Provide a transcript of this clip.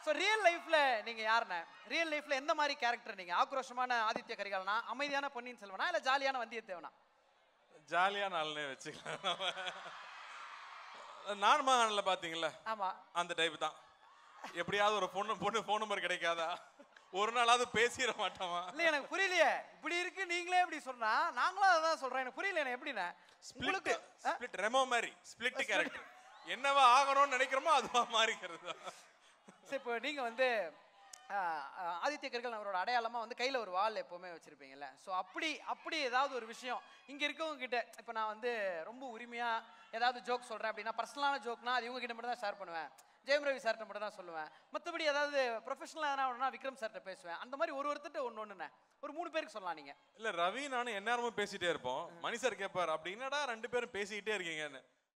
So real லைஃப்ல நீங்க யாருண்ணே real லைஃப்ல எந்த மாதிரி கேரக்டர் நீங்க ஆக்ரோஷமான ஆதித்ய கரிகாலனா அமைதியான பொன்னியின் செல்வனா இல்ல ஜாலியான வந்தியத்தேவனா ஜாலியான ஆளுனே வச்சுக்கலாம் நான் மகானில் பார்த்தீங்களா ஆமா அந்த டைப் தான் எப்படியாவது ஒரு பொண்ணு பொண்ணு ஃபோன் நம்பர் கிடைக்காதா ஒரு நாளாவது பேசிட மாட்டோமா இல்ல எனக்கு புரியலையே இப்படி இருக்கு நீங்களே இப்படி சொன்னா நாங்களும் அதான் சொல்றோம் எனக்கு புரியல எனக்கு எப்படிண்ணே ஸ்பிளிட் உங்களுக்கு ஆ? ஸ்பிளிட் ரெமோ மாதிரி ஸ்பிளிட் கேரக்டர் என்னவா ஆகணும்னு நினைக்கிறோமோ அதுவா மாறிக்கிறது தான். சரி இப்போ நீங்க வந்து ஆஹ், ஆஹ், ஆதித்ய கரிகாலன் அவரோட அடையாளமா வந்து கையில ஒரு வால் எப்பவுமே வச்சிருப்பீங்கல்ல ஸோ அப்படி அப்படி ஏதாவது ஒரு விஷயம் இங்க இருக்கவங்க கிட்ட இப்போ நான் வந்து ரொம்ப உரிமையா ஏதாவது ஜோக் சொல்றேன் அப்படின்னா பர்சனலான ஜோக்னா அது இவங்க கிட்ட மட்டும் தான் ஷேர் பண்ணுவேன் ஜெயம் ரவி சார்கிட்ட மட்டும் தான் சொல்லுவேன் மற்றபடி ஏதாவது ப்ரொஃபஷனலாக விக்ரம் சார்கிட்ட பேசுவேன் அந்த மாதிரி ஒரு ஒருத்தர்ட்ட ஒன்று ஒன்றுண்ணே ஒரு மூணு பேருக்கு சொல்லலாம் நீங்க இல்ல ரவி நானும் எந்நேரமும் பேசிட்டே இருப்போம் மணி சார் கேட்பார் அப்படி என்னடா ரெண்டு பேரும் பேசிக்கிட்டே இருக்கீங்கன்னு